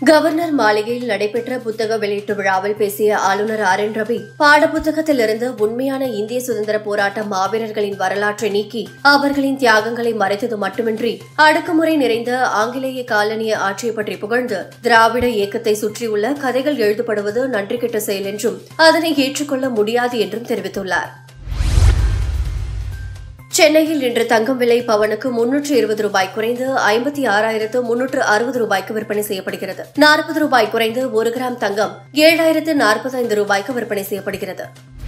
governor மாளிகையில் நடைபெற்ற புத்தக வெளியீட்டு விழாவில் பேசிய ஆளுநர் ஆர் என் ரவி பாடப்புத்தகத்திலிருந்து உண்மையான இந்திய சுதந்திர போராட்ட மாவீரர்களின் வரலாற்றை நீக்கி அவர்களின் தியாகங்களை மறைத்தது மட்டுமின்றி அடக்குமுறை நிறைந்த ஆங்கிலேய காலனிய ஆட்சியை பற்றி புகழ்ந்து திராவிட இயக்கத்தை சுற்றியுள்ள கதைகள் எழுதப்படுவது நன்றி கெட்ட செயல் என்றும் அதனை ஏற்றுக்கொள்ள முடியாது என்றும் தெரிவித்துள்ளார் சென்னையில் இன்று தங்கம் விலை பவனுக்கு முன்னூற்று இருபது ரூபாய் குறைந்து ஐம்பத்தி ஆறாயிரத்து முன்னூற்று அறுபது ரூபாய்க்கு விற்பனை செய்யப்படுகிறது நாற்பது ரூபாய் குறைந்து ஒரு கிராம் தங்கம் ஏழாயிரத்து நாற்பத்தைந்து ரூபாய்க்கு விற்பனை செய்யப்படுகிறது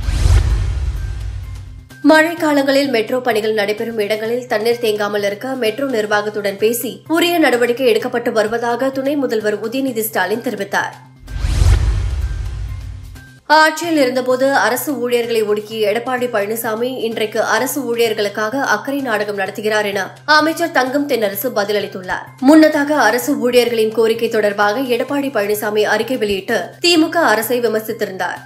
மழைக்காலங்களில் மெட்ரோ பணிகள் நடைபெறும் இடங்களில் தண்ணீர் தேங்காமல் இருக்க மெட்ரோ நிர்வாகத்துடன் பேசி உரிய நடவடிக்கை எடுக்கப்பட்டு வருவதாக துணை முதல்வர் உதயநிதி ஸ்டாலின் தெரிவித்தார் ஆட்சியில் இருந்தபோது அரசு ஊழியர்களை ஒடுக்கிய எடப்பாடி பழனிசாமி இன்றைக்கு அரசு ஊழியர்களுக்காக அக்கறை நாடகம் நடத்துகிறார் என அமைச்சர் தங்கம் தென்னரசு பதிலளித்துள்ளார் முன்னதாக அரசு ஊழியர்களின் கோரிக்கை தொடர்பாக எடப்பாடி பழனிசாமி அறிக்கை வெளியிட்டு திமுக அரசை விமர்சித்திருந்தார்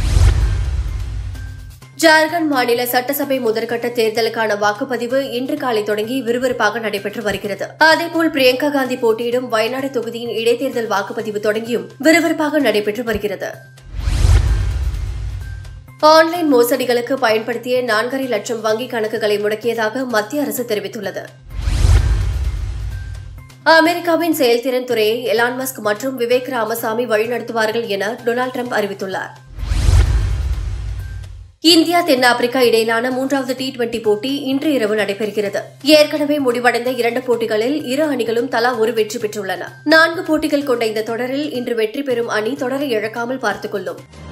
ஜார்க்கண்ட் மாநில சட்டசபை முதற்கட்ட தேர்தலுக்கான வாக்குப்பதிவு இன்று காலை தொடங்கி விறுவிறுப்பாக நடைபெற்று வருகிறது அதேபோல் பிரியங்கா காந்தி போட்டியிடும் வயநாடு தொகுதியின் இடைத்தேர்தல் வாக்குப்பதிவு தொடங்கியும் விறுவிறுப்பாக நடைபெற்று வருகிறது ஆன்லைன் மோசடிகளுக்கு பயன்படுத்திய நான்கரை லட்சம் வங்கிக் கணக்குகளை முடக்கியதாக மத்திய அரசு தெரிவித்துள்ளது அமெரிக்காவின் செயல்திறன் துறையை எலான் மஸ்க் மற்றும் விவேக் ராமசாமி வழிநடத்துவார்கள் என டொனால்டு ட்ரம்ப் அறிவித்துள்ளார் இந்தியா தென்னாப்பிரிக்கா இடையிலான மூன்றாவது டி டுவெண்டி போட்டி இன்று இரவு நடைபெறுகிறது ஏற்கனவே முடிவடைந்த இரண்டு போட்டிகளில் இரு அணிகளும் தலா ஒரு வெற்றி பெற்றுள்ளன நான்கு போட்டிகள் கொண்ட இந்த தொடரில் இன்று வெற்றி பெறும் அணி தொடரை இழக்காமல் பார்த்துக் கொள்ளும்